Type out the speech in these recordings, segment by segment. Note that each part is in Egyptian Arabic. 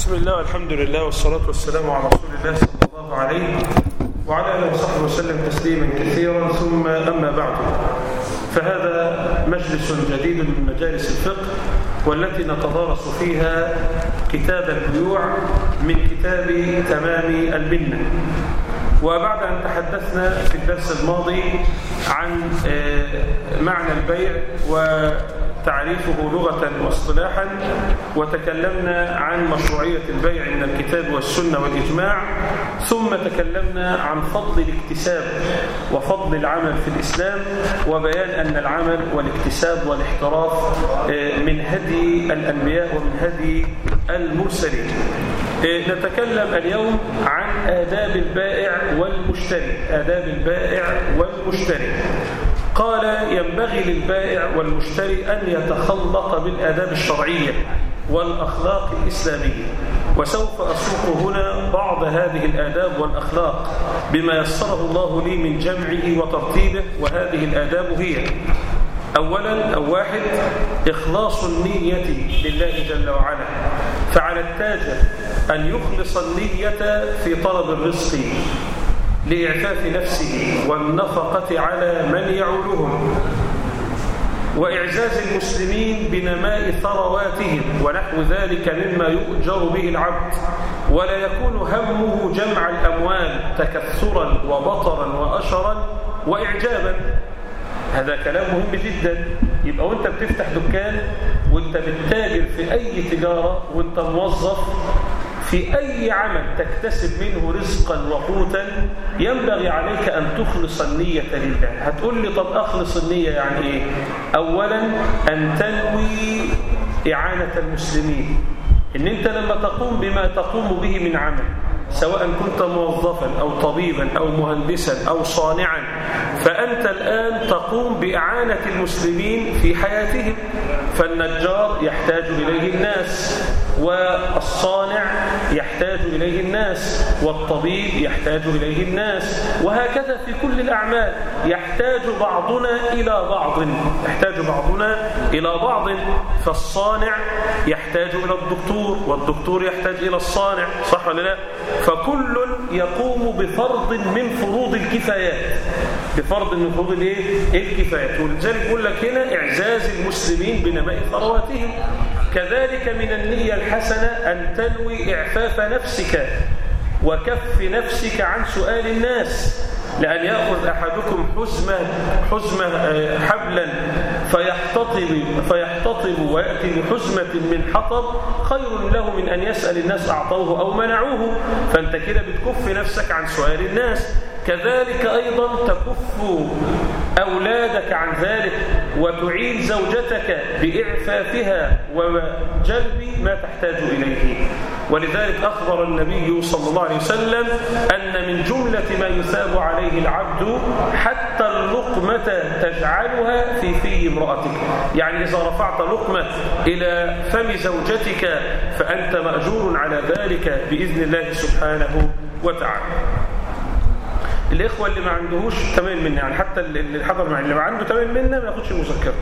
بسم الله والحمد لله والصلاة والسلام على رسول الله صلى الله عليه وعلى آله وصحبه وسلم تسليما كثيرا ثم أما بعد فهذا مجلس جديد من مجالس الفقه والتي نتدارس فيها كتاب البيوع من كتاب تمام المنة وبعد أن تحدثنا في الدرس الماضي عن معنى البيع وتعريفه لغة واصطلاحا وتكلمنا عن مشروعية البيع من الكتاب والسنة والإجماع ثم تكلمنا عن فضل الاكتساب وفضل العمل في الإسلام وبيان أن العمل والاكتساب والاحتراف من هدي الأنبياء ومن هدي المرسلين نتكلم اليوم عن آداب البائع والمشتري آداب البائع والمشتري قال ينبغي للبائع والمشتري أن يتخلق بالآداب الشرعية والأخلاق الإسلامية وسوف أسوق هنا بعض هذه الآداب والأخلاق بما يسره الله لي من جمعه وترتيبه وهذه الآداب هي أولا أو واحد إخلاص النية لله جل وعلا فعلى التاجر أن يخلص النية في طلب الرزق لإعفاف نفسه والنفقة على من يعولهم وإعزاز المسلمين بنماء ثرواتهم ونحو ذلك مما يؤجر به العبد ولا يكون همه جمع الأموال تكثرا وبطرا وأشرا وإعجابا هذا كلام مهم جدا يبقى وانت بتفتح دكان وانت بتتاجر في أي تجارة وانت موظف في أي عمل تكتسب منه رزقا وقوتا ينبغي عليك أن تخلص النية لله هتقول لي طب أخلص النية يعني إيه أولا أن تنوي إعانة المسلمين إن أنت لما تقوم بما تقوم به من عمل سواء كنت موظفا أو طبيبا أو مهندسا أو صانعا فأنت الآن تقوم بإعانة المسلمين في حياتهم فالنجار يحتاج إليه الناس والصانع يحتاج إليه الناس والطبيب يحتاج إليه الناس وهكذا في كل الأعمال يحتاج بعضنا إلى بعض يحتاج بعضنا إلى بعض فالصانع يحتاج إلى الدكتور والدكتور يحتاج إلى الصانع صح ولا لا فكل يقوم بفرض من فروض الكفايات بفرض من فروض الايه الكفايات ولذلك يقول لك هنا إعزاز المسلمين بنماء ثرواتهم كذلك من النية الحسنة أن تنوي إعفاف نفسك وكف نفسك عن سؤال الناس لأن يأخذ أحدكم حزمة, حزمة حبلا فيحتطب, فيحتطب ويأتي بحزمة من حطب خير له من أن يسأل الناس أعطوه أو منعوه فأنت كده بتكف نفسك عن سؤال الناس كذلك أيضا تكف أولادك عن ذلك وتعين زوجتك بإعفافها وجلب ما تحتاج إليه ولذلك أخبر النبي صلى الله عليه وسلم أن من جملة ما يثاب عليه العبد حتى اللقمة تجعلها في في امرأتك يعني إذا رفعت لقمة إلى فم زوجتك فأنت مأجور على ذلك بإذن الله سبحانه وتعالى الإخوة اللي ما عندهوش تمام منا يعني حتى اللي حضر مع اللي ما عنده تمام منا ما ياخدش المذكرة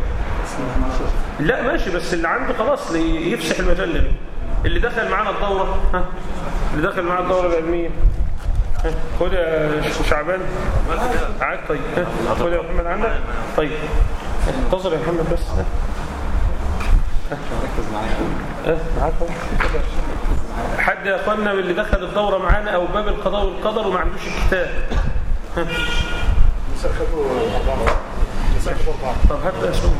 لا ماشي بس اللي عنده خلاص يفسح المجال له اللي دخل معانا الدورة ها اللي دخل معانا الدورة العلمية خد يا شعبان معاك طيب خد يا محمد عندك طيب انتظر يا محمد بس ركز معايا معاك حد يا اخوانا من اللي دخل الدورة معانا او باب القضاء والقدر وما عندوش الكتاب طب هات اسمه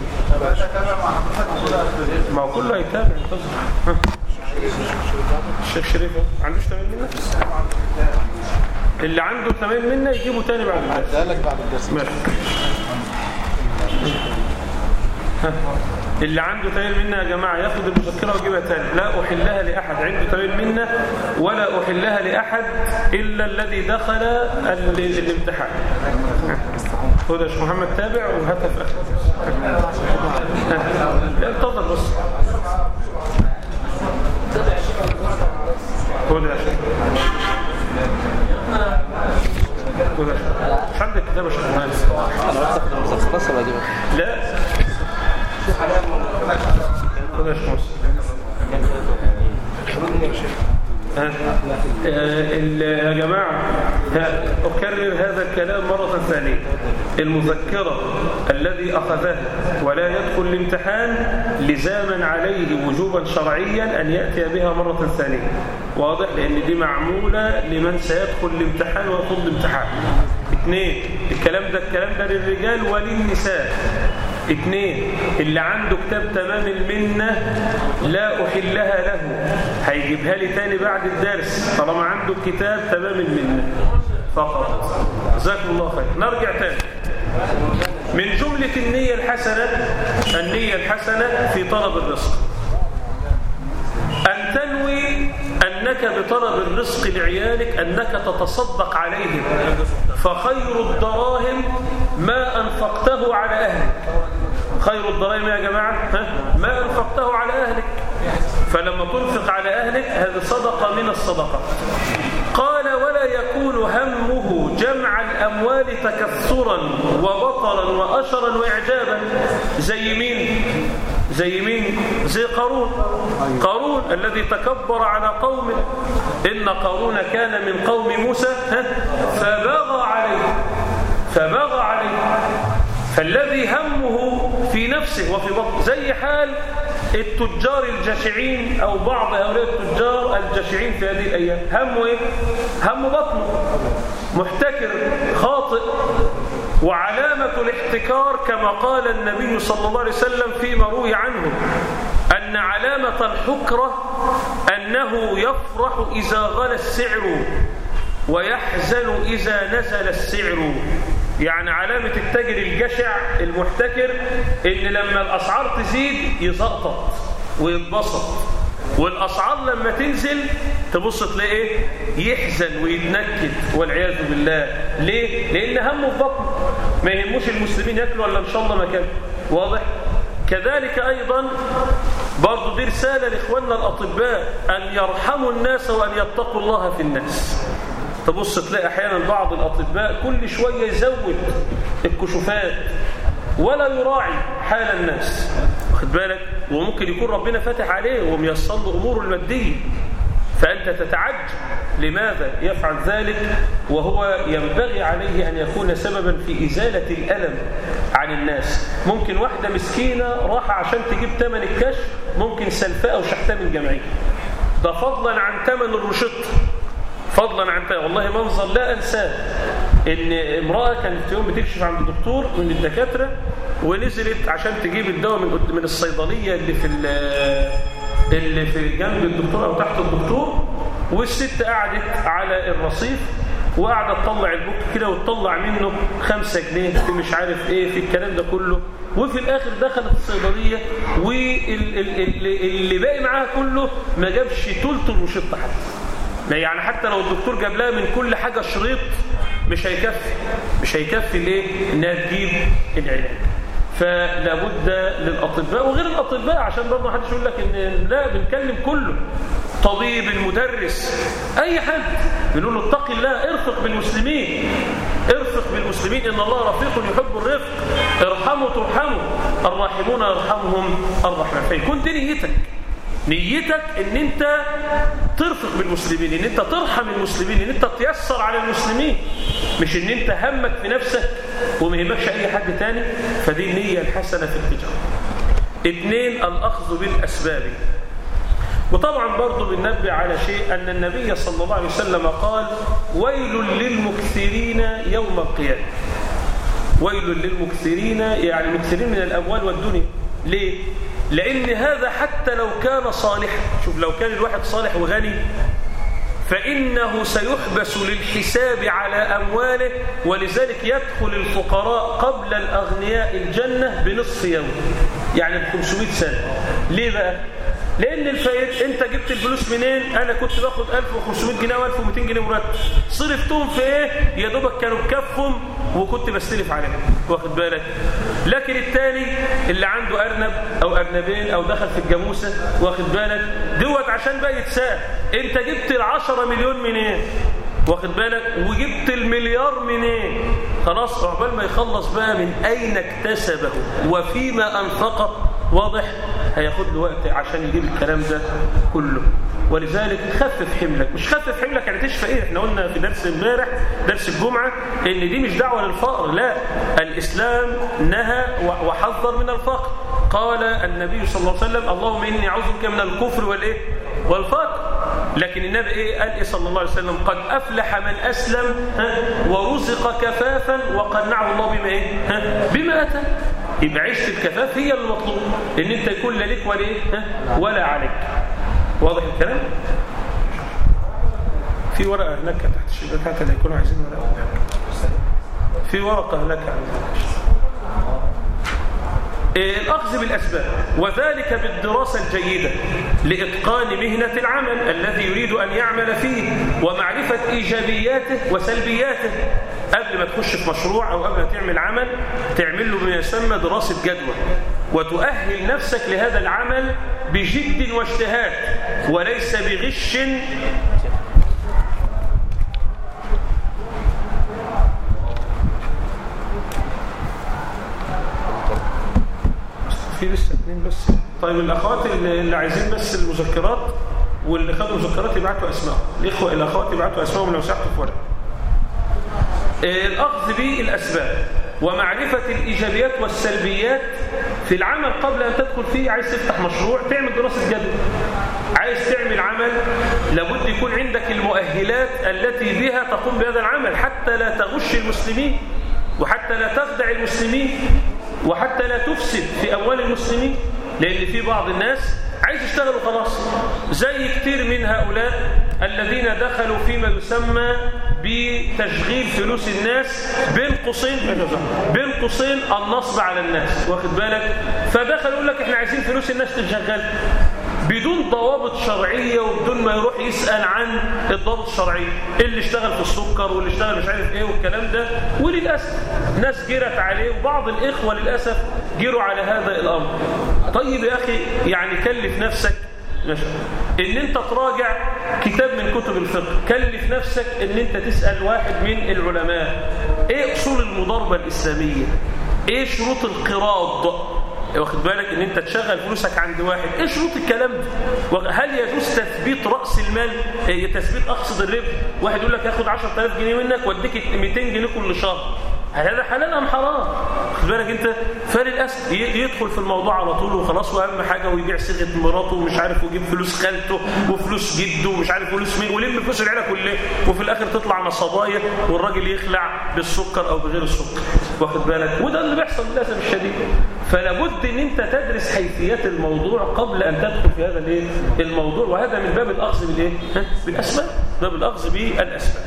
ما هو كله هيتابع انتظر الشيخ شريف ما عندوش تمام منا اللي عنده تمام منا يجيبه تاني بعد الدرس ده لك بعد الدرس ماشي اللي عنده تمام منا يا جماعة ياخد المذكرة ويجيبها تاني لا أحلها لأحد عنده تمام منا ولا أحلها لأحد إلا الذي دخل ال- الامتحان خد يا شيخ محمد تابع وهاتها في آخر لا انتظر بس خد يا شيخ خد يا شيخ مش عندك كتاب يا شيخ محمد انا بس اخد المذكره بس ولا اجيبها لا خد يا شيخ محمد ها؟ آه، ال- يا جماعة ها، أكرر هذا الكلام مرة ثانية المذكرة الذي أخذها ولا يدخل الامتحان لزاما عليه وجوبا شرعيا أن يأتي بها مرة ثانية واضح لأن دي معمولة لمن سيدخل الامتحان ويخوض الامتحان اثنين الكلام ده الكلام ده للرجال وللنساء اثنين اللي عنده كتاب تمام المنة لا أحلها له هيجيبها لي تاني بعد الدرس طالما عنده كتاب تمام المنة فقط جزاكم الله خير نرجع تاني من جملة النية الحسنة النية الحسنة في طلب الرزق أن تنوي أنك بطلب الرزق لعيالك أنك تتصدق عليهم فخير الدراهم ما أنفقته على أهلك خير الدراهم يا جماعة ها؟ ما أنفقته على أهلك فلما تنفق على أهلك هذه صدقة من الصدقات قال ولا يكون همه جمع الأموال تكثرا وبطرا وأشرا وإعجابا زي مين زي مين زي قارون قارون الذي تكبر على قومه إن قارون كان من قوم موسى ها؟ فبغى عليه فبغى عليه فالذي همه في نفسه وفي بطنه زي حال التجار الجشعين أو بعض هؤلاء التجار الجشعين في هذه الأيام همه إيه؟ هم بطنه محتكر خاطئ وعلامة الاحتكار كما قال النبي صلى الله عليه وسلم فيما روي عنه أن علامة الحكرة أنه يفرح إذا غلى السعر ويحزن إذا نزل السعر يعني علامة التاجر الجشع المحتكر إن لما الأسعار تزيد يزقطط ويتبسط والأسعار لما تنزل تبص تلاقي إيه؟ يحزن ويتنكد والعياذ بالله ليه؟ لأن همه في بطنه ما يهموش المسلمين ياكلوا ولا إن شاء الله ما كان واضح؟ كذلك أيضا برضو دي رسالة لإخواننا الأطباء أن يرحموا الناس وأن يتقوا الله في الناس تبص تلاقي أحيانا بعض الأطباء كل شوية يزود الكشوفات ولا يراعي حال الناس واخد بالك وممكن يكون ربنا فاتح عليه وميسر له أموره المادية فأنت تتعجب لماذا يفعل ذلك وهو ينبغي عليه أن يكون سببا في إزالة الألم عن الناس ممكن واحدة مسكينة راح عشان تجيب ثمن الكشف ممكن سلفاء وشحتها من الجمعية ده فضلا عن ثمن الروشته فضلا عن والله منظر لا أنساه إن امرأة كانت في يوم بتكشف عند دكتور من الدكاترة ونزلت عشان تجيب الدواء من من الصيدلية اللي في اللي في جنب الدكتور أو تحت الدكتور والست قعدت على الرصيف وقاعدة تطلع البوك كده وتطلع منه خمسة جنيه في مش عارف ايه في الكلام ده كله وفي الاخر دخلت الصيدلية واللي باقي معاها كله ما جابش تلت الروشته حتى يعني حتى لو الدكتور جاب لها من كل حاجة شريط مش هيكفي مش هيكفي ليه انها تجيب العلاج فلا بد للاطباء وغير الاطباء عشان برضه محدش يقول لك ان لا بنكلم كله طبيب المدرس اي حد بنقول له اتق الله ارفق بالمسلمين ارفق بالمسلمين ان الله رفيق يحب الرفق ارحموا ترحموا الراحمون يرحمهم الرحمن فيكون دي نيتك نيتك ان انت ترفق بالمسلمين ان انت ترحم المسلمين ان انت تيسر على المسلمين مش ان انت همك في نفسك وما يهمكش اي حد تاني فدي النية الحسنة في التجارة اثنين الاخذ بالاسباب وطبعا برضو بننبه على شيء ان النبي صلى الله عليه وسلم قال ويل للمكثرين يوم القيامة ويل للمكثرين يعني المكثرين من الاموال والدنيا ليه لأن هذا حتى لو كان صالحا شوف لو كان الواحد صالح وغني فإنه سيحبس للحساب على أمواله ولذلك يدخل الفقراء قبل الأغنياء الجنة بنصف يوم يعني ب 500 سنة ليه بقى؟ لأن الفايد أنت جبت الفلوس منين؟ أنا كنت باخد 1500 جنيه و1200 جنيه مرتب صرفتهم في إيه؟ يا دوبك كانوا بكفهم وكنت بستلف عليهم واخد بالك لكن التاني اللي عنده أرنب أو أرنبين أو دخل في الجاموسة واخد بالك دوت عشان بقى يتساءل أنت جبت العشرة مليون منين؟ واخد بالك وجبت المليار منين خلاص عقبال ما يخلص بقى من أين اكتسبه وفيما أنفقه واضح هياخد له وقت عشان يجيب الكلام ده كله ولذلك خفف حملك مش خفف حملك يعني تشفى ايه احنا قلنا في درس امبارح درس الجمعة ان دي مش دعوة للفقر لا الاسلام نهى وحذر من الفقر قال النبي صلى الله عليه وسلم اللهم اني اعوذ بك من الكفر والايه والفقر لكن النبي ايه قال ايه صلى الله عليه وسلم قد افلح من اسلم ها ورزق كفافا وقنعه الله بما ايه ها بما اتى يبقى عيشه الكفاف هي المطلوب ان انت يكون لا لك ولا ايه ها ولا عليك واضح الكلام في ورقه هناك تحت الشبكات اللي يكونوا عايزين ورقه في ورقه هناك الأخذ بالأسباب وذلك بالدراسة الجيدة لإتقان مهنة العمل الذي يريد أن يعمل فيه ومعرفة إيجابياته وسلبياته قبل ما تخش في مشروع أو قبل ما تعمل عمل تعمل له ما يسمى دراسة جدوى وتؤهل نفسك لهذا العمل بجد واجتهاد وليس بغش في لسه اثنين بس طيب الاخوات اللي, اللي عايزين بس المذكرات واللي خدوا مذكرات يبعتوا اسمائهم الاخوه الاخوات يبعتوا اسمائهم لو سمحتوا في ورقه الاخذ بالاسباب ومعرفه الايجابيات والسلبيات في العمل قبل ان تدخل فيه عايز تفتح مشروع تعمل دراسه جدوى عايز تعمل عمل لابد يكون عندك المؤهلات التي بها تقوم بهذا العمل حتى لا تغش المسلمين وحتى لا تخدع المسلمين وحتى لا تفسد في أموال المسلمين لأن في بعض الناس عايز يشتغلوا خلاص زي كتير من هؤلاء الذين دخلوا فيما يسمى بتشغيل فلوس الناس بين قوسين بين قوسين النصب على الناس واخد بالك فدخل يقول لك احنا عايزين فلوس الناس تشغل بدون ضوابط شرعية وبدون ما يروح يسأل عن الضوابط الشرعية اللي اشتغل في السكر واللي اشتغل مش عارف ايه والكلام ده وللأسف ناس جرت عليه وبعض الإخوة للأسف جروا على هذا الأمر طيب يا أخي يعني كلف نفسك ان انت تراجع كتاب من كتب الفقه كلف نفسك ان انت تسأل واحد من العلماء ايه اصول المضاربة الاسلامية ايه شروط القراض واخد بالك ان انت تشغل فلوسك عند واحد ايه شروط الكلام ده هل يجوز تثبيت راس المال إيه تثبيت اقصد الربح واحد يقول لك هاخد 10000 جنيه منك واديك 200 جنيه كل شهر هل هذا حلال ام حرام واخد بالك انت فللاسف يدخل في الموضوع على طول وخلاص واهم حاجه ويبيع صيغه مراته ومش عارف ويجيب فلوس خالته وفلوس جده ومش عارف فلوس مين ولم فلوس العيله كلها وفي الاخر تطلع نصبايه والراجل يخلع بالسكر او بغير السكر واخد بالك وده اللي بيحصل للاسف الشديد فلا بد ان انت تدرس حيثيات الموضوع قبل ان تدخل في هذا الايه الموضوع وهذا من باب الاخذ بالايه بالاسباب باب الاخذ بالاسباب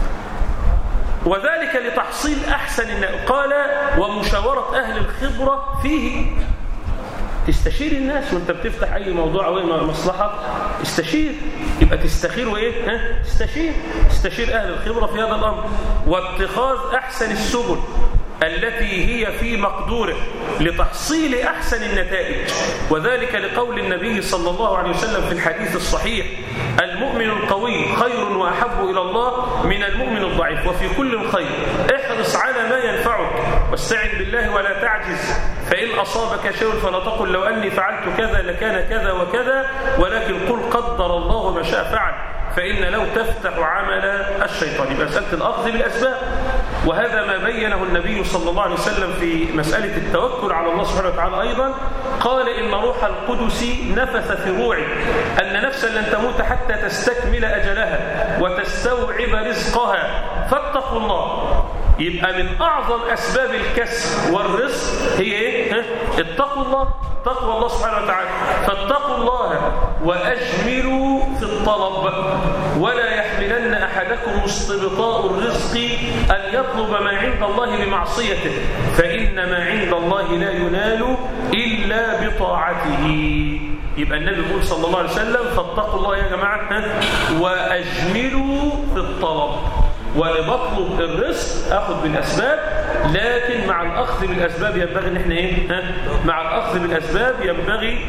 وذلك لتحصيل أحسن قال ومشاورة أهل الخبرة فيه تستشير الناس وانت بتفتح أي موضوع أو أي مصلحة استشير يبقى تستخير وإيه ها؟ تستشير تستشير أهل الخبرة في هذا الأمر واتخاذ أحسن السبل التي هي في مقدوره لتحصيل أحسن النتائج وذلك لقول النبي صلى الله عليه وسلم في الحديث الصحيح المؤمن القوي خير وأحب إلى الله من المؤمن الضعيف وفي كل خير احرص على ما ينفعك واستعن بالله ولا تعجز فإن أصابك شيء فلا تقل لو أني فعلت كذا لكان كذا وكذا ولكن قل قدر الله ما شاء فعل فإن لو تفتح عمل الشيطان يبقى مسألة الأخذ بالأسباب وهذا ما بينه النبي صلى الله عليه وسلم في مسألة التوكل على الله سبحانه وتعالى أيضا قال إن روح القدس نفث في روعي أن نفسا لن تموت حتى تستكمل أجلها وتستوعب رزقها فاتقوا الله يبقى من أعظم أسباب الكسب والرزق هي إيه؟ اتقوا الله تقوى الله سبحانه وتعالى فاتقوا الله وأجملوا في الطلب ولا يحملن أحدكم استبطاء الرزق أن يطلب ما عند الله بمعصيته فإن ما عند الله لا ينال إلا بطاعته يبقى النبي يقول صلى الله عليه وسلم فاتقوا الله يا جماعة وأجملوا في الطلب ولبطلب الرزق اخذ بالاسباب لكن مع الاخذ بالاسباب ينبغي ان احنا ايه ها؟ مع الاخذ بالاسباب ينبغي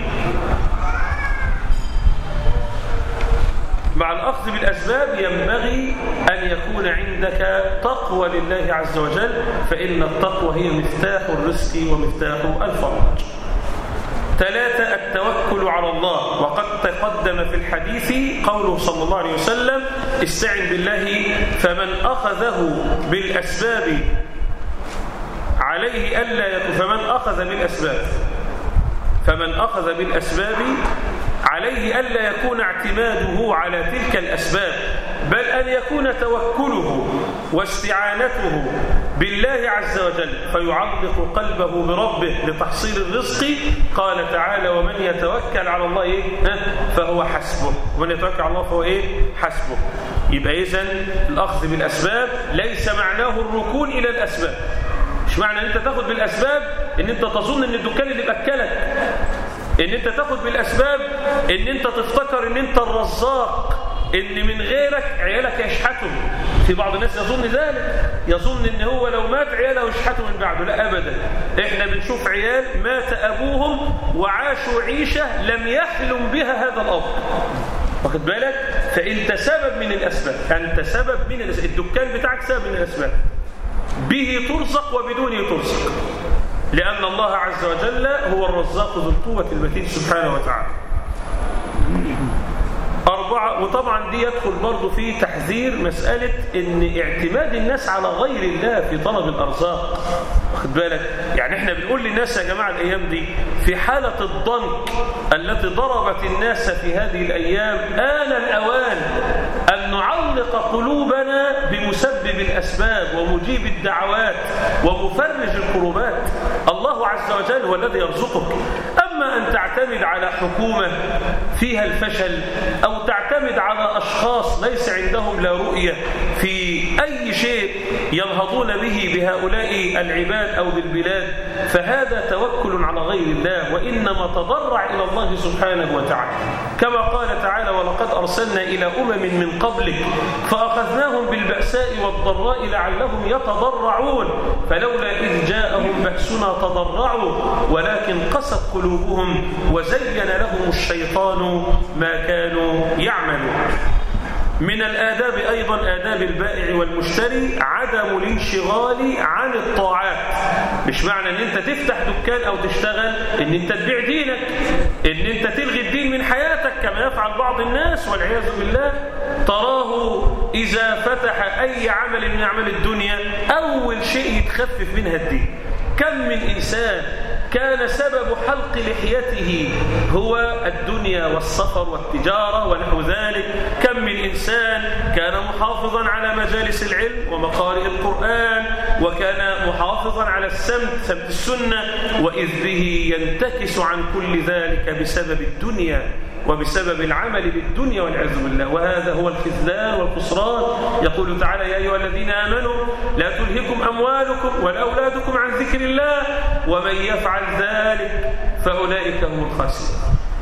مع الأخذ بالأسباب ينبغي أن يكون عندك تقوى لله عز وجل فإن التقوى هي مفتاح الرزق ومفتاح الفرج ثلاثة التوكل على الله وقد تقدم في الحديث قوله صلى الله عليه وسلم استعن بالله فمن أخذه بالأسباب عليه ألا يكون فمن أخذ بالأسباب فمن أخذ بالأسباب عليه ألا يكون اعتماده على تلك الأسباب بل أن يكون توكله واستعانته بالله عز وجل فيعلق قلبه بربه لتحصيل الرزق قال تعالى ومن يتوكل على الله إيه؟ فهو حسبه ومن يتوكل على الله فهو إيه؟ حسبه يبقى إذن الأخذ بالأسباب ليس معناه الركون إلى الأسباب مش معنى أن أنت تاخد بالأسباب أن أنت تظن أن الدكان اللي بأكلك ان انت تاخد بالاسباب ان انت تفتكر ان انت الرزاق ان من غيرك عيالك يشحتوا في بعض الناس يظن ذلك يظن ان هو لو مات عياله يشحتوا من بعده لا ابدا احنا بنشوف عيال مات ابوهم وعاشوا عيشه لم يحلم بها هذا الاب واخد بالك فانت سبب من الاسباب انت سبب من الاسباب الدكان بتاعك سبب من الاسباب به ترزق وبدونه ترزق لأن الله عز وجل هو الرزاق ذو القوة المتين سبحانه وتعالى أربعة وطبعا دي يدخل برضه في تحذير مسألة إن اعتماد الناس على غير الله في طلب الأرزاق واخد بالك يعني احنا بنقول للناس يا جماعة الأيام دي في حالة الضنك التي ضربت الناس في هذه الأيام آن الأوان أن نعلق قلوبنا بمسبب الأسباب ومجيب الدعوات ومفرج الكروبات الله عز وجل هو الذي يرزقك أما أن تعتمد على حكومة فيها الفشل أو تعتمد على أشخاص ليس عندهم لا رؤية في أي شيء ينهضون به بهؤلاء العباد أو بالبلاد فهذا توكل على غير الله وإنما تضرع إلى الله سبحانه وتعالى كما قال تعالى ولقد أرسلنا إلى أمم من قبلك فأخذناهم بالبأساء والضراء لعلهم يتضرعون فلولا إذ جاءهم بأسنا تضرعوا ولكن قست قلوبهم وزين لهم الشيطان ما كانوا يعملون من الآداب أيضا آداب البائع والمشتري عدم الانشغال عن الطاعات مش معنى ان انت تفتح دكان او تشتغل ان انت تبيع دينك ان انت تلغي الدين من حياتك كما يفعل بعض الناس والعياذ بالله تراه اذا فتح اي عمل من اعمال الدنيا اول شيء يتخفف منها الدين كم من انسان كان سبب حلق لحيته هو الدنيا والسفر والتجارة ونحو ذلك كم من إنسان كان محافظا على مجالس العلم ومقارئ القرآن وكان محافظا على السمت سمت السنة وإذ به ينتكس عن كل ذلك بسبب الدنيا وبسبب العمل بالدنيا والعياذ بالله وهذا هو الخذلان والخسران يقول تعالى يا أيها الذين آمنوا لا تلهكم أموالكم ولا أولادكم عن ذكر الله ومن يفعل ذلك فأولئك هم الخاسرون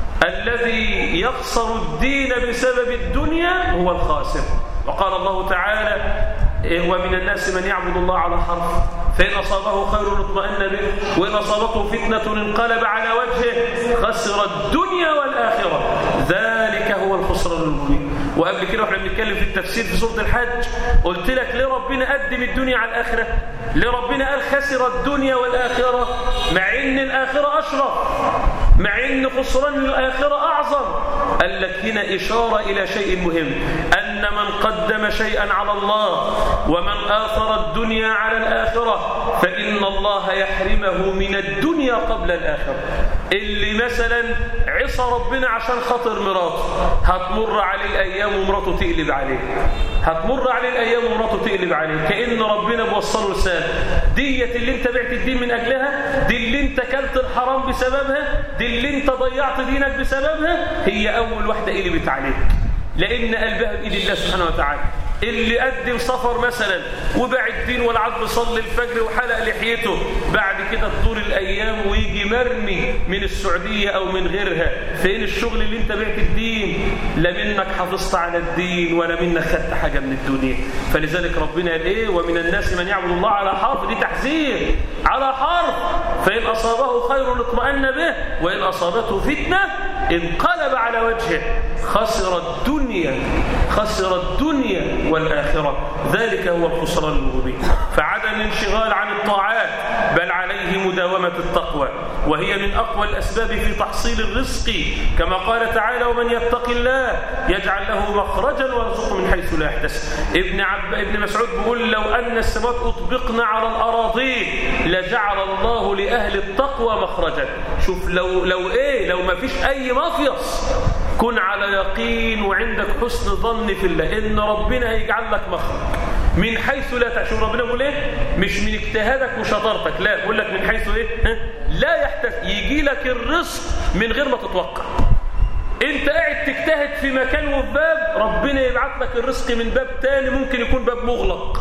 الذي يخسر الدين بسبب الدنيا هو الخاسر وقال الله تعالى ومن الناس من يعبد الله على حرف فإن أصابه خير اطمأن به وإن أصابته فتنة انقلب على وجهه خسر الدنيا والآخرة ذلك هو الخسران المبين وقبل كده واحنا بنتكلم في التفسير في سورة الحج قلت لك ليه ربنا قدم الدنيا على الآخرة ليه ربنا قال خسر الدنيا والآخرة مع إن الآخرة أشرف مع إن خسران الآخرة أعظم قال لك هنا إشارة إلى شيء مهم أن من قدم شيئا على الله ومن آثر الدنيا على الآخرة فإن الله يحرمه من الدنيا قبل الآخرة اللي مثلا عصى ربنا عشان خاطر مراته هتمر عليه الأيام ومراته تقلب عليه هتمر عليه الأيام ومراته تقلب عليه كأن ربنا بوصله رسالة ديت اللي انت بعت الدين من أجلها دي اللي انت كلت الحرام بسببها دي اللي انت ضيعت دينك بسببها هي أول واحدة قلبت عليك لأن قلبها بإيد الله سبحانه وتعالى اللي قدم سفر مثلا وباع الدين والعاد بيصلي الفجر وحلق لحيته بعد كده تدور الايام ويجي مرمي من السعوديه او من غيرها فين الشغل اللي انت بعت الدين لا منك حافظت على الدين ولا منك خدت حاجه من الدنيا فلذلك ربنا قال ايه ومن الناس من يعبد الله على حرف دي تحذير على حرف فان اصابه خير اطمأن به وان اصابته فتنه انقلب على وجهه خسر الدنيا خسر الدنيا والآخرة ذلك هو الخسران المبين فعدم وعدم الانشغال عن الطاعات بل عليه مداومة التقوى وهي من أقوى الأسباب في تحصيل الرزق كما قال تعالى ومن يتق الله يجعل له مخرجا ويرزقه من حيث لا يحتسب ابن عب ابن مسعود بيقول لو أن السماوات أطبقن على الأراضين لجعل الله لأهل التقوى مخرجا شوف لو لو إيه لو ما فيش أي مفيص كن على يقين وعندك حسن ظن في الله إن ربنا هيجعل لك مخرج من حيث لا تعشون ربنا بيقول ايه مش من اجتهادك وشطارتك لا بيقول لك من حيث ايه ها؟ لا يحتاج يجي لك الرزق من غير ما تتوقع انت قاعد تجتهد في مكان وفي باب ربنا يبعت لك الرزق من باب تاني ممكن يكون باب مغلق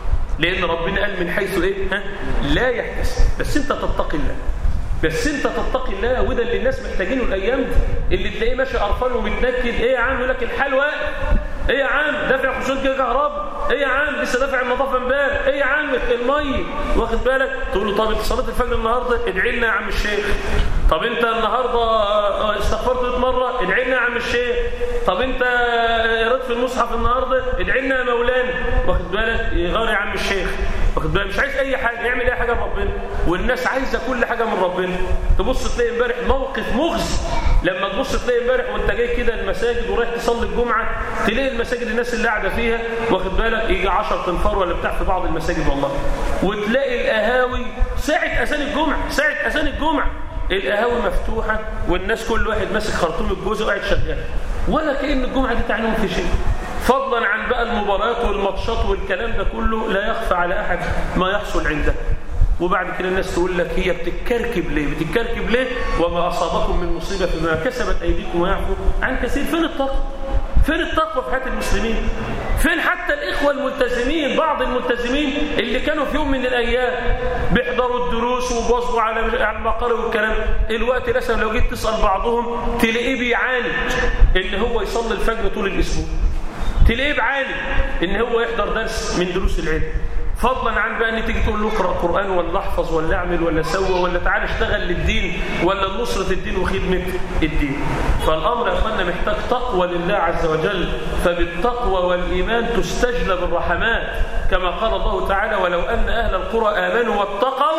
لان ربنا قال من حيث ايه ها؟ لا يحتسب بس انت تتقي الله بس انت تتقي الله وده اللي الناس محتاجينه الايام دي اللي تلاقيه ماشي قرفان ومتنكد ايه يا عم يقول لك الحال واقف ايه يا عم دافع خصوص كده كهرباء ايه يا عم لسه دافع النظافه امبارح ايه يا عم الميه واخد بالك تقول له طب انت صلاه الفجر النهارده ادعي لنا يا عم الشيخ طب انت النهارده استغفرت مره ادعي لنا يا عم الشيخ طب انت قريت في المصحف النهارده ادعي لنا يا مولانا واخد بالك يغار يا عم الشيخ واخد بالك مش عايز اي حاجه يعمل اي حاجه لربنا والناس عايزه كل حاجه من ربنا تبص تلاقي امبارح موقف مخزي لما تبص تلاقي امبارح وانت جاي كده المساجد ورايح تصلي الجمعه تلاقي المساجد الناس اللي قاعده فيها واخد بالك يجي 10 تنفار ولا بتاع في بعض المساجد والله وتلاقي القهاوي ساعه اذان الجمعه ساعه اذان الجمعه القهاوي مفتوحه والناس كل واحد ماسك خرطوم الجوز وقاعد شغال ولا كأن الجمعه دي تعنيهم في شيء فضلا عن بقى المباريات والماتشات والكلام ده كله لا يخفى على احد ما يحصل عنده وبعد كده الناس تقول لك هي بتتكركب ليه بتتكركب ليه وما أصابكم من مصيبة بما كسبت أيديكم ويعفو عن كثير فين التقوى فين التقوى في حياة المسلمين فين حتى الإخوة الملتزمين بعض الملتزمين اللي كانوا في يوم من الأيام بيحضروا الدروس وبواظبوا على على المقر والكلام الوقت مثلا لو جيت تسأل بعضهم تلاقيه بيعاني اللي هو يصلي الفجر طول الأسبوع تلاقيه بعاني ان هو يحضر درس من دروس العلم فضلا عن بقى ان تيجي تقول له اقرا قران ولا احفظ ولا اعمل ولا سوى ولا تعالى اشتغل للدين ولا لنصره الدين وخدمه الدين فالامر يا اخوانا محتاج تقوى لله عز وجل فبالتقوى والايمان تستجلب الرحمات كما قال الله تعالى ولو ان اهل القرى امنوا واتقوا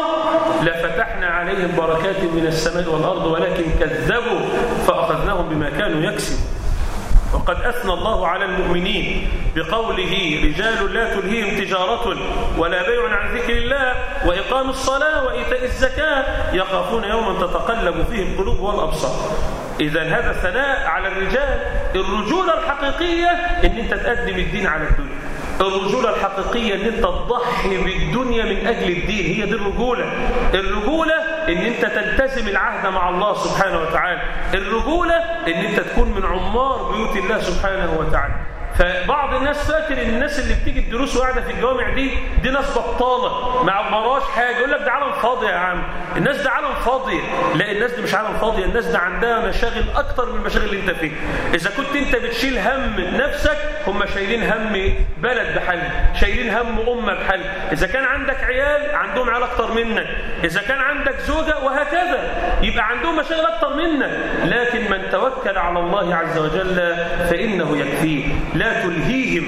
لفتحنا عليهم بركات من السماء والارض ولكن كذبوا فاخذناهم بما كانوا يكسبون وقد أثنى الله على المؤمنين بقوله رجال لا تلهيهم تجارة ولا بيع عن ذكر الله وإقام الصلاة وإيتاء الزكاة يخافون يوما تتقلب فيه القلوب والأبصار إذا هذا ثناء على الرجال الرجولة الحقيقية إن أنت تقدم الدين على الدنيا الرجولة الحقيقية ان انت تضحي بالدنيا من اجل الدين هي دي الرجولة الرجولة ان انت تلتزم العهد مع الله سبحانه وتعالى الرجولة ان انت تكون من عمار بيوت الله سبحانه وتعالى فبعض الناس فاكر ان الناس اللي بتيجي الدروس وقاعده في الجوامع دي دي ناس بطاله ما عمراش حاجه يقول لك ده عالم فاضي يا عم الناس ده عالم فاضي لا الناس دي مش عالم فاضي الناس ده عندها مشاغل اكتر من المشاغل اللي انت فيها اذا كنت انت بتشيل هم نفسك هم شايلين هم بلد بحل شايلين هم امه بحل اذا كان عندك عيال عندهم عيال اكتر منك اذا كان عندك زوجه وهكذا يبقى عندهم مشاغل اكتر منك لكن من توكل على الله عز وجل فانه يكفيه لا تلهيهم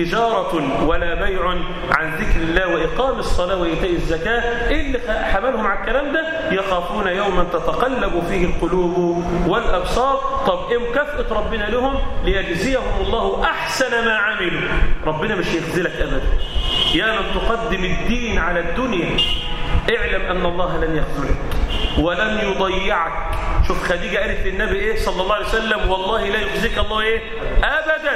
تجارة ولا بيع عن ذكر الله وإقام الصلاة وإيتاء الزكاة اللي حملهم على الكلام ده يخافون يوما تتقلب فيه القلوب والأبصار طب إيه مكافأة ربنا لهم ليجزيهم الله أحسن ما عملوا ربنا مش يخزلك أبدا يا من تقدم الدين على الدنيا اعلم أن الله لن يخذلك ولن يضيعك شوف خديجة قالت للنبي إيه صلى الله عليه وسلم والله لا يخزيك الله إيه أبدا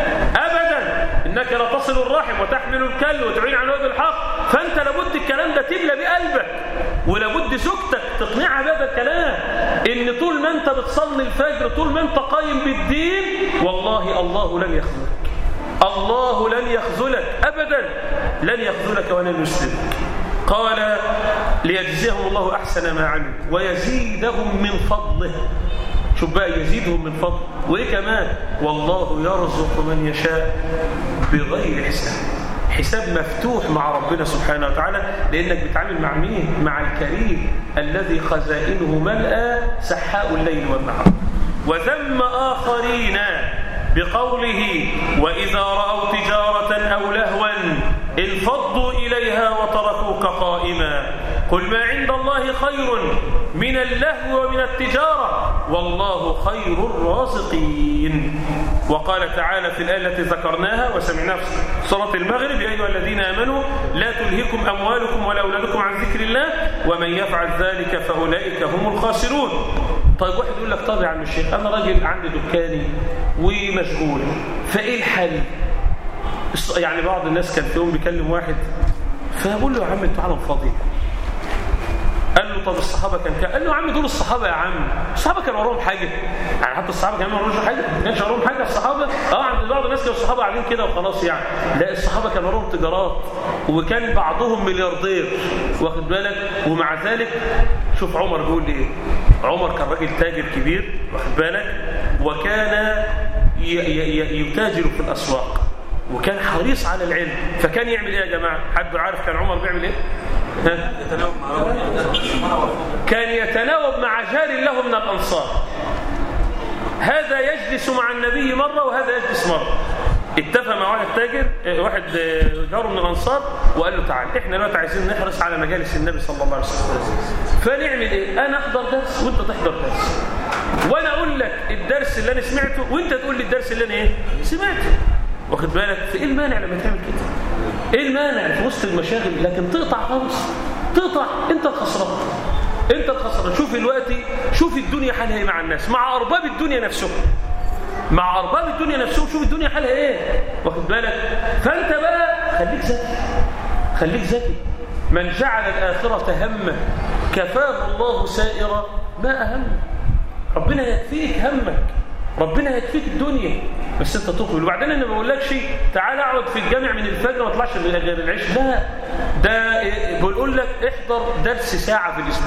أبدا إنك لا تصل الرحم وتحمل الكل وتعين عن وجه الحق فأنت لابد الكلام ده تملى بقلبك ولابد زوجتك تقنعها بهذا الكلام إن طول ما أنت بتصلي الفجر طول ما أنت قايم بالدين والله الله لن يخذلك الله لن يخذلك أبدا لن يخذلك ولن يسلمك قال ليجزيهم الله أحسن ما عملوا ويزيدهم من فضله شوف بقى يزيدهم من فضله وإيه كمان والله يرزق من يشاء بغير حساب حساب مفتوح مع ربنا سبحانه وتعالى لأنك بتعامل مع مين؟ مع الكريم الذي خزائنه ملأى سحاء الليل والنهار وذم آخرين بقوله وإذا رأوا تجارة أو لهوا انفضوا إليها وتركوا ربك قائما قل ما عند الله خير من اللهو ومن التجارة والله خير الرازقين وقال تعالى في الآية التي ذكرناها وسمعناها في صلاة المغرب يا أيها الذين آمنوا لا تلهكم أموالكم ولا أولادكم عن ذكر الله ومن يفعل ذلك فأولئك هم الخاسرون طيب واحد يقول لك طب يا عم الشيخ أنا راجل عندي دكاني ومشغول فإيه الحل يعني بعض الناس كان في يوم بيكلم واحد فبقول له يا عم انتوا عالم فاضي قال له طب الصحابه كان كده قال له يا عم دول الصحابه يا عم الصحابه كان وراهم حاجه يعني حتى الصحابه كانوا وراهم حاجه ما كانش وراهم حاجه الصحابه اه عند بعض الناس كانوا الصحابه قاعدين كده وخلاص يعني لا الصحابه كان وراهم تجارات وكان بعضهم ملياردير واخد بالك ومع ذلك شوف عمر بيقول ايه عمر كان راجل تاجر كبير واخد بالك وكان يتاجر في الاسواق وكان حريص على العلم فكان يعمل ايه يا جماعه حد عارف كان عمر بيعمل ايه ها؟ كان يتناوب مع جار له من الانصار هذا يجلس مع النبي مره وهذا يجلس مره اتفق مع واحد تاجر واحد جاره من الانصار وقال له تعال احنا دلوقتي عايزين نحرص على مجالس النبي صلى الله عليه وسلم فنعمل ايه انا احضر درس وانت تحضر درس وانا اقول لك الدرس اللي انا سمعته وانت تقول لي الدرس اللي انا ايه سمعته واخد بالك في ايه المانع لما تعمل كده ايه المانع في وسط المشاغل لكن تقطع خالص تقطع انت الخسران انت الخسران شوف دلوقتي شوف الدنيا حالها ايه مع الناس مع ارباب الدنيا نفسهم مع ارباب الدنيا نفسهم شوف الدنيا حالها ايه واخد بالك فانت بقى خليك ذكي خليك ذكي من جعل الاخره همه كفاه الله سائر ما اهم ربنا يكفيك همك ربنا يكفيك الدنيا بس انت تقبل وبعدين انا ما بقولكش تعال اقعد في الجامع من الفجر ما اطلعش غير العيش لا ده بقول لك احضر درس ساعه في الاسبوع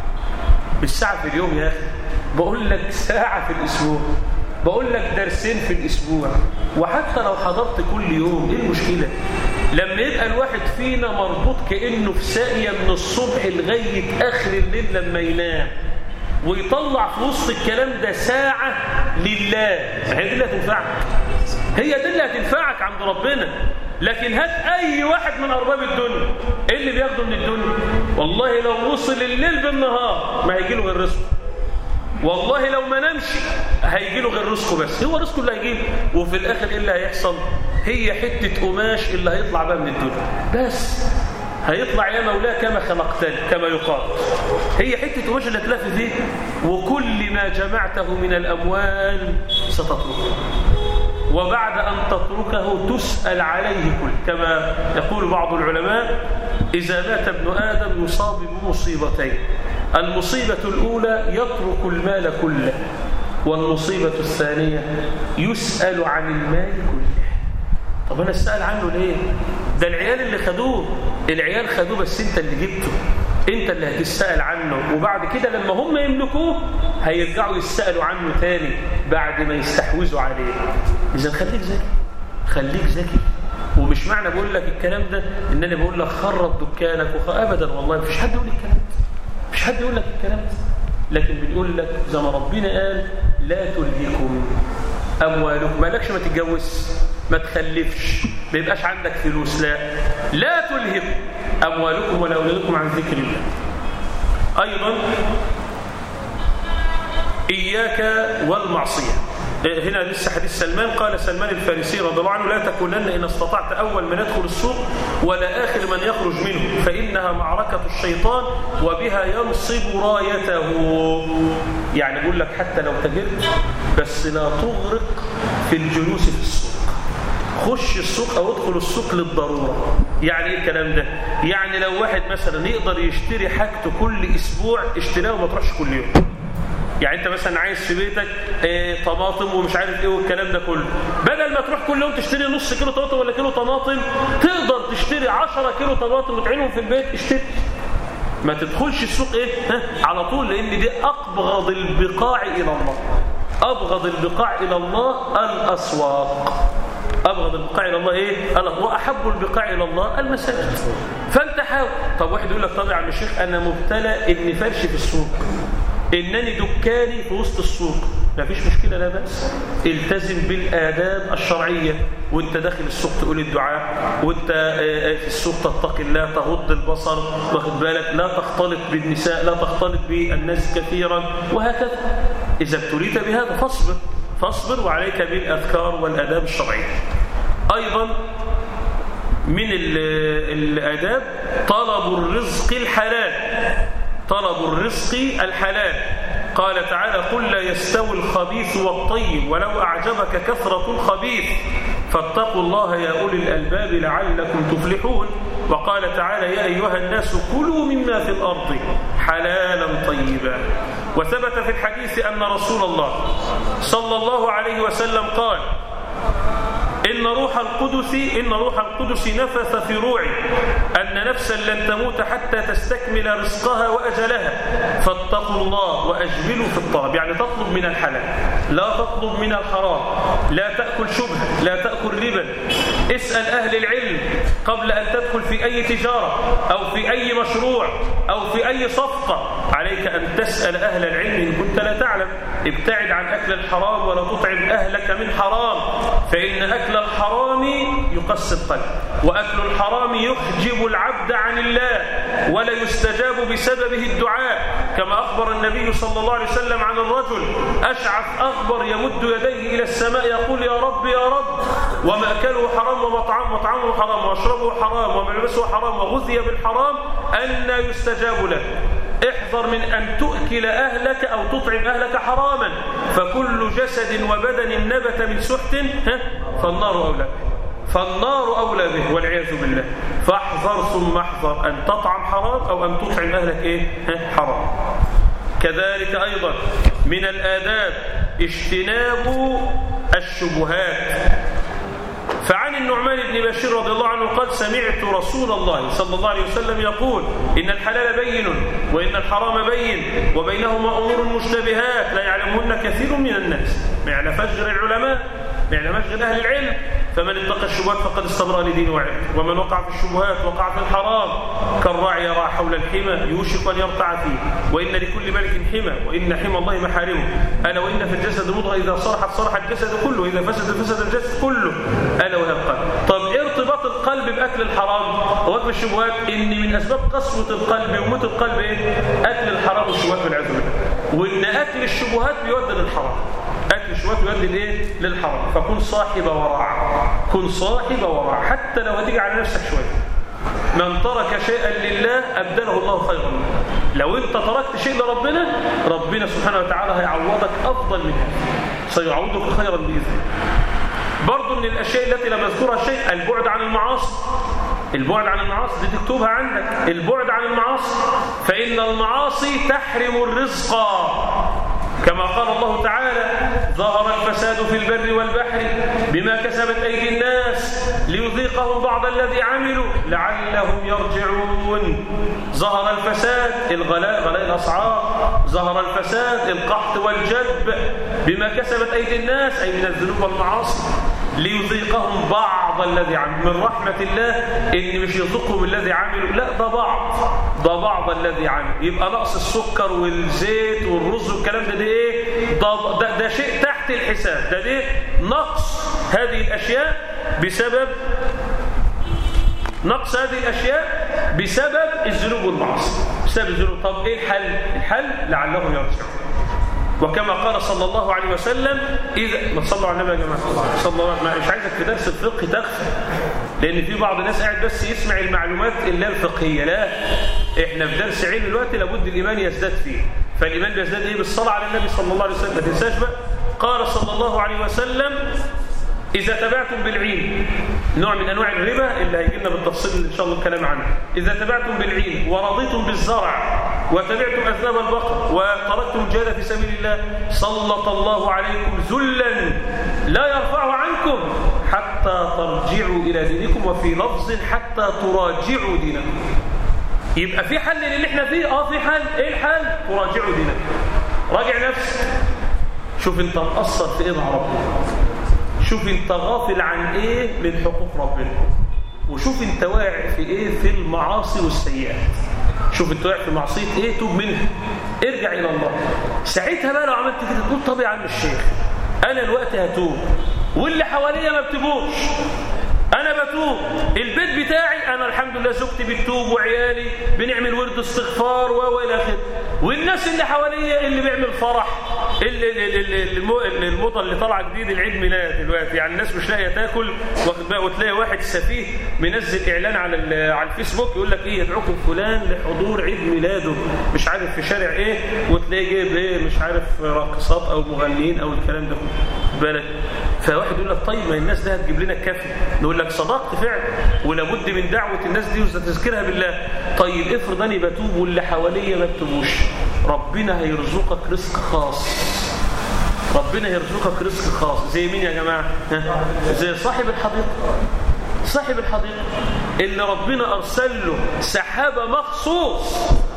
مش ساعه في اليوم يا اخي بقول لك ساعه في الاسبوع بقول لك درسين في الاسبوع وحتى لو حضرت كل يوم ايه المشكله لما يبقى الواحد فينا مربوط كانه في ساقيه من الصبح لغايه اخر الليل لما ينام ويطلع في وسط الكلام ده ساعة لله هي دي اللي هتنفعك هي دي اللي هتنفعك عند ربنا لكن هات أي واحد من أرباب الدنيا إيه اللي بياخده من الدنيا والله لو وصل الليل بالنهار ما هيجي له غير رزقه والله لو ما نامش هيجي له غير رزقه بس هو رزقه اللي هيجيله وفي الآخر إيه اللي هيحصل هي حتة قماش اللي هيطلع بقى من الدنيا بس هيطلع يا مولاي كما خلقتني كما يقال هي حتة قماش اللي هتلف فيه وكل ما جمعته من الأموال ستتركه وبعد أن تتركه تسأل عليه كل كما يقول بعض العلماء إذا مات ابن آدم يصاب بمصيبتين المصيبة الأولى يترك المال كله والمصيبة الثانية يسأل عن المال كله طب أنا أسأل عنه ليه ده العيال اللي خدوه العيال خدوه بس انت اللي جبته انت اللي هتسأل عنه وبعد كده لما هم يملكوه هيرجعوا يسألوا عنه تاني بعد ما يستحوذوا عليه اذا خليك ذكي خليك ذكي ومش معنى بقول لك الكلام ده ان انا بقول لك خرب دكانك وخ... ابدا والله مفيش حد يقول الكلام ده مفيش حد يقول لك الكلام ده لكن بنقول لك زي ما ربنا قال لا تلهكم اموالكم مالكش ما تتجوز ما تخلفش ما يبقاش عندك فلوس لا لا تلهكم أموالكم ولا أولادكم عن ذكر الله أيضا إياك والمعصية هنا لسه حديث سلمان قال سلمان الفارسي رضي الله عنه لا تكونن إن استطعت أول من يدخل السوق ولا آخر من يخرج منه فإنها معركة الشيطان وبها ينصب رايته يعني بقول لك حتى لو تجرت بس لا تغرق في الجلوس في السوق خش السوق او ادخل السوق للضرورة يعني ايه الكلام ده يعني لو واحد مثلا يقدر يشتري حاجته كل اسبوع اشتراه وما تروحش كل يوم يعني انت مثلا عايز في بيتك ايه طماطم ومش عارف ايه والكلام ده كله بدل ما تروح كل يوم تشتري نص كيلو طماطم ولا كيلو طماطم تقدر تشتري 10 كيلو طماطم وتعينهم في البيت اشتري ما تدخلش السوق ايه ها على طول لان دي ابغض البقاع الى الله ابغض البقاع الى الله الاسواق أبغض البقاع إلى الله إيه؟ الله وأحب البقاع إلى الله المساجد فأنت حاول طب واحد يقول لك طب يا عم الشيخ أنا مبتلى إني فرش في السوق إنني دكاني في وسط السوق ما فيش مشكلة لا بأس التزم بالآداب الشرعية وانت داخل السوق تقول الدعاء وانت في السوق تتقي الله تغض البصر واخد بالك لا تختلط بالنساء لا تختلط بالناس كثيرا وهكذا إذا ابتليت بهذا فاصبر فاصبر وعليك بالأذكار والآداب الشرعية أيضا من الآداب طلب الرزق الحلال طلب الرزق الحلال قال تعالى قل لا يستوي الخبيث والطيب ولو أعجبك كثرة الخبيث فاتقوا الله يا أولي الألباب لعلكم تفلحون وقال تعالى يا أيها الناس كلوا مما في الأرض حلالا طيبا وثبت في الحديث أن رسول الله صلى الله عليه وسلم قال إن روح القدس إن روح القدس نفث في روعي أن نفسا لن تموت حتى تستكمل رزقها وأجلها فاتقوا الله وأجملوا في الطلب يعني تطلب من الحلال لا تطلب من الحرام لا تأكل شبهة لا تأكل ربا اسأل أهل العلم قبل أن تدخل في أي تجارة أو في أي مشروع أو في أي صفقة عليك أن تسأل أهل العلم إن كنت لا تعلم ابتعد عن أكل الحرام ولا تطعم أهلك من حرام فإن أكل الحرام يقسي القلب وأكل الحرام يحجب العبد عن الله ولا يستجاب بسببه الدعاء كما أخبر النبي صلى الله عليه وسلم عن الرجل أشعث أخبر يمد يديه إلى السماء يقول يا رب يا رب ومأكله حرام ومطعمه مطعمه حرام ومشربه حرام وملبسه حرام وغذي بالحرام أن يستجاب له احذر من أن تؤكل أهلك أو تطعم أهلك حراما فكل جسد وبدن نبت من سحت فالنار أولى فالنار أولى به والعياذ بالله فاحذر ثم احذر أن تطعم حرام أو أن تطعم أهلك إيه؟ حرام كذلك أيضا من الآداب اجتناب الشبهات فعن النعمان بن بشير رضي الله عنه قال سمعت رسول الله صلى الله عليه وسلم يقول إن الحلال بين وإن الحرام بين وبينهما أمور مشتبهات لا يعلمهن كثير من الناس ما يعرفش غير العلماء ما يعلمش غير أهل العلم فمن اتقى الشبهات فقد استبرأ لدينه وعلمه ومن وقع في الشبهات وقع في الحرام كالراعي يرعى حول الحمى يوشك أن يرتع فيه وإن لكل ملك حمى وإن حمى الله محارمه ألا وإن في الجسد مضغة إذا صرحت صرح الجسد كله إذا فسد فسد الجسد كله ألا وهي القلب طب إيه ارتباط القلب بأكل الحرام وأكل الشبهات إن من أسباب قسوة القلب وموت القلب إيه؟ أكل الحرام والشبهات والعياذ بالله وإن أكل الشبهات بيودي للحرام أكل الشبهات بيودي لإيه؟ للحرام فكن صاحب ورع كن صاحب ورع حتى لو هتيجي على نفسك شوية من ترك شيئا لله أبدله الله خيرا منه لو أنت تركت شيء لربنا ربنا سبحانه وتعالى هيعوضك أفضل من هذا سيعوضك خيرا بإذنه برضو من الأشياء التي لم يذكرها شيء البعد عن المعاصي البعد عن المعاصي دي تكتبها عندك البعد عن المعاصي فإن المعاصي تحرم الرزق كما قال الله تعالى ظهر الفساد في البر والبحر بما كسبت أيدي الناس ليذيقهم بعض الذي عملوا لعلهم يرجعون ظهر الفساد الغلاء غلاء الأسعار ظهر الفساد القحط والجدب بما كسبت أيدي الناس أي من الذنوب والمعاصي ليذيقهم بعض الذي عملوا من رحمة الله إن مش يذيقهم الذي عملوا لا ده بعض ده بعض الذي عملوا يبقى نقص السكر والزيت والرز والكلام ده ده ايه ده, ده, ده شيء تحت الحساب ده ده نقص هذه الأشياء بسبب نقص هذه الأشياء بسبب الذنوب والمعاصي بسبب الذنوب طب ايه الحل الحل لعلهم يرجعون وكما قال صلى الله عليه وسلم إذا ما تصلوا على النبي يا جماعة صلى الله عليه وسلم مش عايزك في درس الفقه تغفل لأن في بعض الناس قاعد بس يسمع المعلومات إلا الفقهية لا إحنا في درس علم الوقت لابد الإيمان يزداد فيه فالإيمان بيزداد إيه بالصلاة على النبي صلى الله عليه وسلم ما تنساش بقى قال صلى الله عليه وسلم إذا تبعتم بالعين نوع من أنواع الربا اللي هيجي لنا بالتفصيل إن شاء الله الكلام عنه إذا تبعتم بالعين ورضيتم بالزرع وتبعتم أذناب البقر وتركتم الجهاد في سبيل الله سلط الله عليكم ذلا لا يرفعه عنكم حتى ترجعوا إلى دينكم وفي لفظ حتى تراجعوا دينكم يبقى في حل للي احنا فيه اه في حل ايه الحل تراجعوا دينكم راجع نفسك شوف انت مقصر في ايه مع ربنا شوف انت غافل عن ايه من حقوق ربنا وشوف انت واقع في ايه في المعاصي والسيئات شوف انت واقع في معصيه ايه توب منها ارجع الى الله ساعتها بقى لو عملت كده تقول طب يا عم الشيخ انا الوقت هتوب واللي حواليا ما بتبوش انا بتوب البيت بتاعي انا الحمد لله زوجتي بتتوب وعيالي بنعمل ورد استغفار و الى اخره والناس اللي حواليا اللي بيعمل فرح اللي اللي اللي المو- اللي الموضه اللي طالعه جديد العيد ميلاد دلوقتي يعني الناس مش لاقيه تاكل واخد بقى وتلاقي واحد سفيه منزل اعلان على ال- على الفيسبوك يقول لك ايه يدعوكم فلان لحضور عيد ميلاده مش عارف في شارع ايه وتلاقيه جايب ايه مش عارف راقصات او مغنيين او الكلام ده خد بالك فواحد يقول لك طيب ما الناس ده هتجيب لنا الكافي نقول لك صدقت فعلا ولابد من دعوه الناس دي وتذكيرها بالله طيب افرض اني بتوب واللي حواليا ما بتوبوش ربنا هيرزقك رزق خاص ربنا يرزقك رزق خاص زي مين يا جماعه ها؟ زي صاحب الحديقه صاحب الحديقه اللي ربنا ارسل له سحابه مخصوص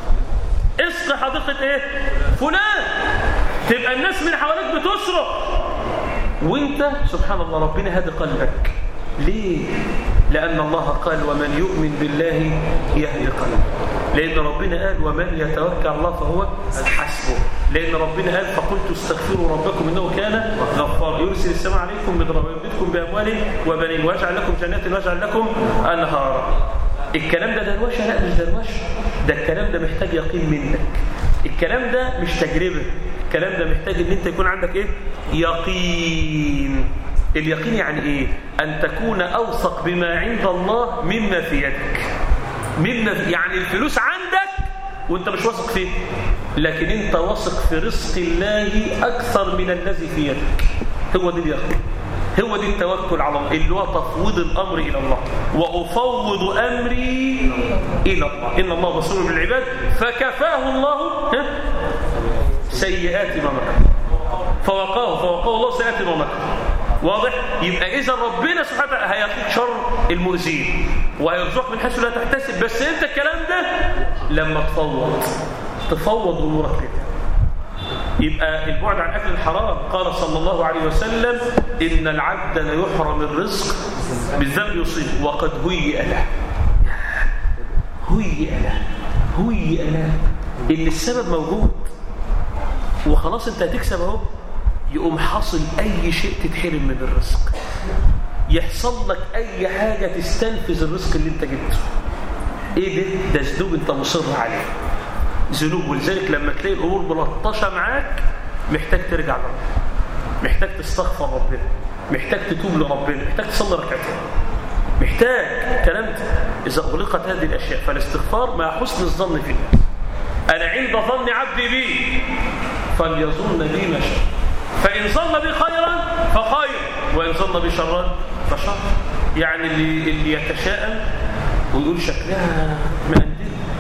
اسق حديقه ايه فلان تبقى الناس من حواليك بتصرخ وانت سبحان الله ربنا هدي قلبك ليه لأن الله قال ومن يؤمن بالله يهدي قلبه لأن ربنا قال ومن يتوكل على الله فهو حسبه لأن ربنا قال فقلت استغفروا ربكم إنه كان غفارا يرسل السماء عليكم مدرارا ويمددكم بأموال وبنين ويجعل لكم جنات ويجعل لكم أنهارا الكلام ده دروشه لا مش دروشه ده الكلام ده محتاج يقين منك الكلام ده مش تجربه الكلام ده محتاج ان انت يكون عندك ايه يقين اليقين يعني ايه ان تكون اوثق بما عند الله مما في يدك مما في يعني الفلوس عندك وانت مش واثق فيه لكن انت واثق في رزق الله اكثر من الذي في يدك هو ده اليقين هو دي التوكل على الله اللي هو تفويض الامر الى الله وافوض امري الى الله ان الله بصير بالعباد فكفاه الله ها سيئات ما مكر فوقاه فوقاه الله سيئات ما مكر واضح يبقى اذا ربنا سبحانه وتعالى هيقيك شر المؤذين وهيرزقك من حيث لا تحتسب بس انت الكلام ده لما تفوض تفوض امورك كده يبقى البعد عن اكل الحرام قال صلى الله عليه وسلم ان العبد ليحرم الرزق بالذنب يصيب وقد هيئ له هيئ له هيئ له ان السبب موجود وخلاص انت هتكسب اهو يقوم حاصل اي شيء تتحرم من الرزق يحصل لك اي حاجه تستنفذ الرزق اللي انت جبته ايه ده ده ذنوب انت مصر عليه ذنوب ولذلك لما تلاقي الامور ملطشه معاك محتاج ترجع لربنا محتاج تستغفر ربنا محتاج تتوب لربنا محتاج تصلي ركعتين محتاج كلمت اذا اغلقت هذه الاشياء فالاستغفار مع حسن الظن في الله انا عند ظن عبدي بي فليظن بي ما شاء فان ظن بي خيرا فخير وان ظن بي شرا فشر يعني اللي اللي يتشاءم ويقول شكلها مقندله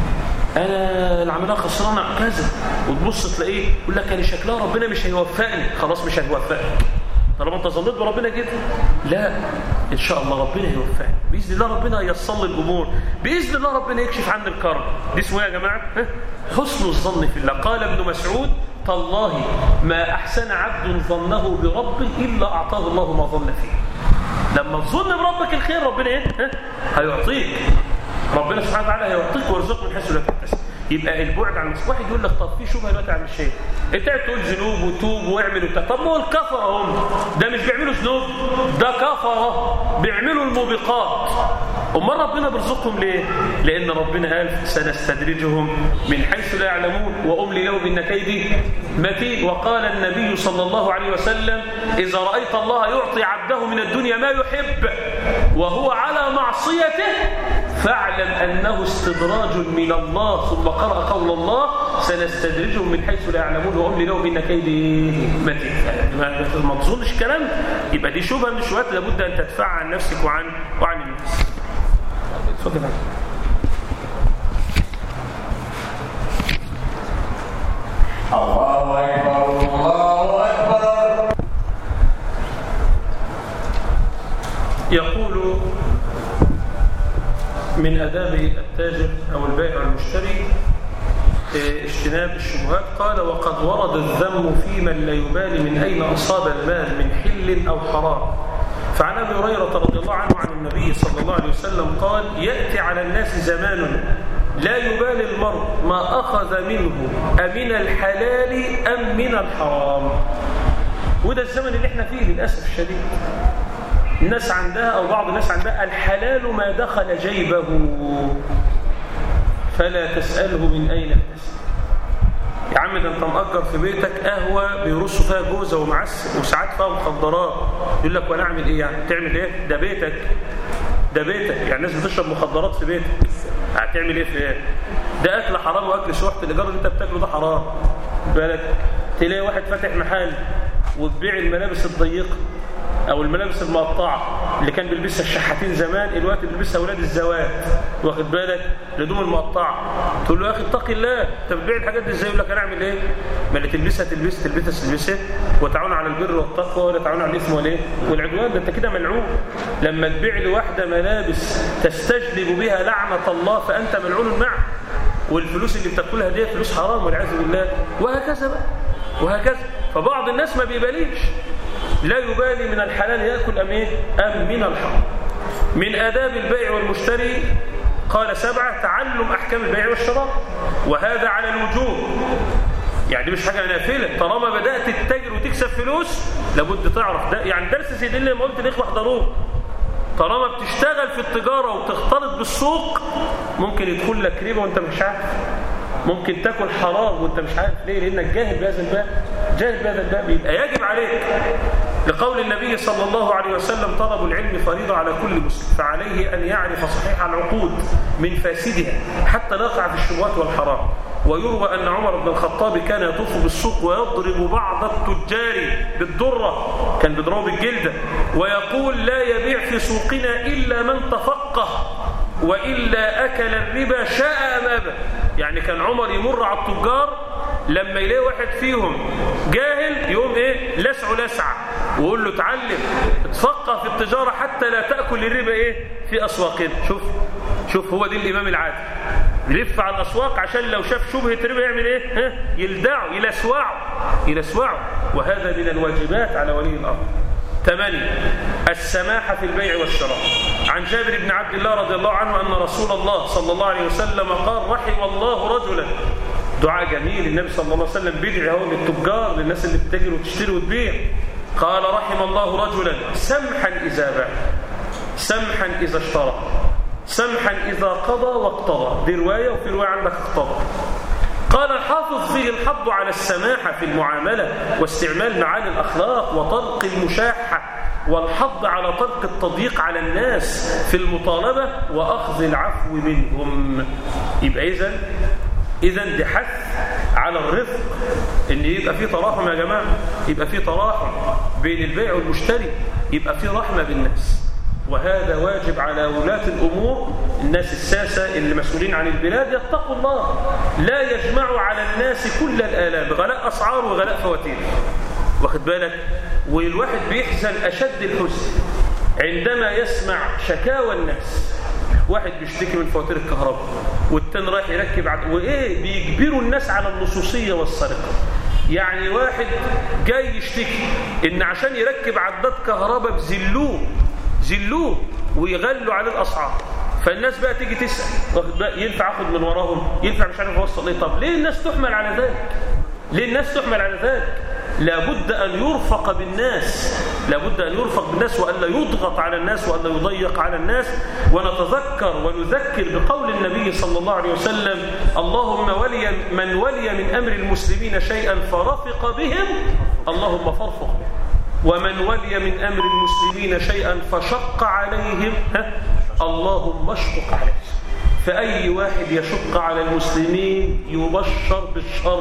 انا العمليه خسرانه كذا وتبص تلاقيه يقول لك انا شكلها ربنا مش هيوفقني خلاص مش هيوفقك طالما انت ظنيت بربنا كده لا ان شاء الله ربنا هيوفقك باذن الله ربنا هيصل لي الامور باذن الله ربنا يكشف عني الكرب دي اسمه ايه يا جماعه ها؟ حسن الظن في الله قال ابن مسعود تالله ما احسن عبد ظنه بربه الا اعطاه الله ما ظن فيه لما تظن بربك الخير ربنا ايه ها؟ هيعطيك ربنا سبحانه وتعالى هيعطيك ويرزقك من حيث لا تحتسب يبقى البعد عن واحد يقول لك طب في شبهه دلوقتي عن الشيء انت قاعد تقول ذنوب وتوب واعمل وبتاع طب ما هو الكفره هم ده مش بيعملوا ذنوب ده كفره بيعملوا الموبقات امال ربنا بيرزقهم ليه لان ربنا قال سنستدرجهم من حيث لا يعلمون واملي لهم ان كيدي متين وقال النبي صلى الله عليه وسلم اذا رايت الله يعطي عبده من الدنيا ما يحب وهو على معصيته فاعلم أنه استدراج من الله ثم قرأ قول الله سنستدرجهم من حيث لا يعلمون وأملي لهم إن كيدي متين ما تظنش كلام يبقى دي شبهة من الشبهات لابد أن تدفع عن نفسك وعن وعن الناس اتفضل الله أكبر الله أكبر يقول من أداب التاجر أو البائع المشتري اجتناب الشبهات قال وقد ورد الذم في من لا يبالي من أين أصاب المال من حل أو حرام فعن أبي هريرة رضي الله عنه عن النبي صلى الله عليه وسلم قال يأتي على الناس زمان لا يبالي المرء ما أخذ منه أمن الحلال أم من الحرام وده الزمن اللي احنا فيه للأسف الشديد الناس عندها أو بعض الناس عندها الحلال ما دخل جيبه فلا تسأله من أين اكتسب يا عم ده انت مأجر في بيتك قهوة بيرصوا فيها جوزة ومعسل وساعات فيها مخدرات يقول لك وانا اعمل ايه يعني تعمل ايه ده بيتك ده بيتك يعني الناس بتشرب مخدرات في بيتك هتعمل ايه في ايه ده اكل حرام واكل سحت الايجار اللي انت بتاكله ده حرام بالك تلاقي واحد فاتح محل وتبيع الملابس الضيقه او الملابس المقطعه اللي كان بيلبسها الشحاتين زمان دلوقتي بيلبسها اولاد الزواج واخد بالك الهدوم المقطعه تقول له يا اخي اتقي الله انت بتبيع الحاجات دي ازاي يقول لك انا اعمل ايه ما اللي تلبسها تلبس تلبسها تلبسها وتعاون على البر والتقوى ولا تعاون على الاثم ولا ايه والعدوان ده انت كده ملعون لما تبيع لواحده ملابس تستجلب بها لعنه الله فانت ملعون معه والفلوس اللي بتاكلها دي فلوس حرام والعياذ بالله وهكذا بقى وهكذا فبعض الناس ما بيباليش لا يبالي من الحلال يأكل أم إيه؟ أم من الحرام من آداب البيع والمشتري قال سبعة تعلم أحكام البيع والشراء وهذا على الوجوب يعني دي مش حاجة نافلة طالما بدأت تتاجر وتكسب فلوس لابد تعرف ده يعني درس سيدي اللي لما قلت الإخوة احضروه طالما بتشتغل في التجارة وتختلط بالسوق ممكن يدخل لك ربا وانت مش عارف ممكن تاكل حرام وانت مش عارف ليه لانك جاهل بهذا الباب جاهل بهذا الباب يبقى يجب عليك لقول النبي صلى الله عليه وسلم طلب العلم فريضة على كل مسلم فعليه أن يعرف صحيح العقود من فاسدها حتى لا يقع في الشبهات والحرام ويروى أن عمر بن الخطاب كان يطوف بالسوق ويضرب بعض التجار بالدرة كان بيضربه بالجلدة ويقول لا يبيع في سوقنا إلا من تفقه وإلا أكل الربا شاء أم أبى يعني كان عمر يمر على التجار لما يلاقي واحد فيهم جاهل يقوم ايه لسعه لسعه ويقول له اتعلم اتفقه في التجاره حتى لا تاكل الربا ايه في اسواقنا شوف شوف هو دي الامام العادل يلف على الاسواق عشان لو شاف شبهه ربا يعمل ايه ها يلدعه يلسوعه يلسوعه وهذا من الواجبات على ولي الامر ثمانية السماحة في البيع والشراء عن جابر بن عبد الله رضي الله عنه أن رسول الله صلى الله عليه وسلم قال رحم الله رجلا دعاء جميل النبي صلى الله عليه وسلم بيدعي اهو للتجار للناس اللي بتجري وتشتري وتبيع قال رحم الله رجلا سمحا إذا باع سمحا إذا اشترى سمحا إذا قضى واقتضى دي رواية وفي رواية عندك اقتضى قال الحافظ فيه الحض على السماحة في المعاملة واستعمال معاني الأخلاق وطلق المشاحة والحض على طلق التضييق على الناس في المطالبة وأخذ العفو منهم يبقى إذن إذن دي حث على الرفق إن يبقى في تراحم يا جماعة يبقى في تراحم بين البيع والمشتري يبقى في رحمة بالناس وهذا واجب على ولاة الأمور الناس الساسة اللي مسؤولين عن البلاد يتقوا الله لا يجمعوا على الناس كل الآلام غلاء أسعار وغلاء فواتير واخد بالك والواحد بيحزن أشد الحزن عندما يسمع شكاوى الناس واحد بيشتكي من فواتير الكهرباء والتاني رايح يركب عد... وايه بيجبروا الناس على اللصوصيه والسرقه يعني واحد جاي يشتكي ان عشان يركب عداد كهرباء بذلوه ذلوه ويغلوا عليه الاسعار فالناس بقى تيجي تسال بقى ينفع اخد من وراهم ينفع مش عارف اوصل ايه طب ليه الناس تحمل على ذلك ليه الناس تحمل على ذلك لابد أن يرفق بالناس لابد أن يرفق بالناس وألا يضغط على الناس وألا يضيق على الناس ونتذكر ونذكر بقول النبي صلى الله عليه وسلم اللهم ولي من ولي من أمر المسلمين شيئا فرفق بهم اللهم فارفق بهم ومن ولي من أمر المسلمين شيئا فشق عليهم ها اللهم اشقق عليه فأي واحد يشق على المسلمين يبشر بالشر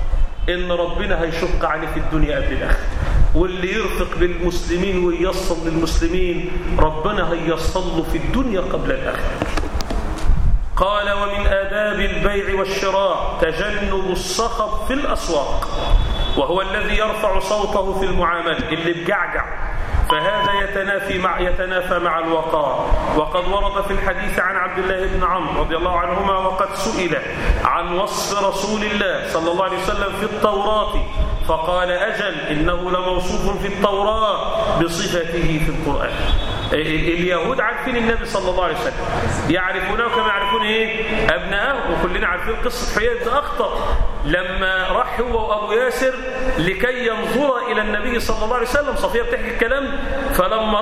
إن ربنا هيشق عليه في الدنيا قبل الآخرة واللي يرفق بالمسلمين وييصل للمسلمين ربنا هيصل له في الدنيا قبل الآخرة قال ومن آداب البيع والشراء تجنب الصخب في الأسواق وهو الذي يرفع صوته في المعاملة اللي بجعجع فهذا يتنافي مع يتنافى مع الوقار وقد ورد في الحديث عن عبد الله بن عمرو رضي الله عنهما وقد سئل عن وصف رسول الله صلى الله عليه وسلم في التوراة فقال أجل إنه لموصوف في التوراة بصفته في القرآن اليهود عارفين النبي صلى الله عليه وسلم يعرفونه كما يعرفون ايه ابنائه وكلنا عارفين قصه حيي بن اخطب لما راح هو وابو ياسر لكي ينظر الى النبي صلى الله عليه وسلم صفيه بتحكي الكلام فلما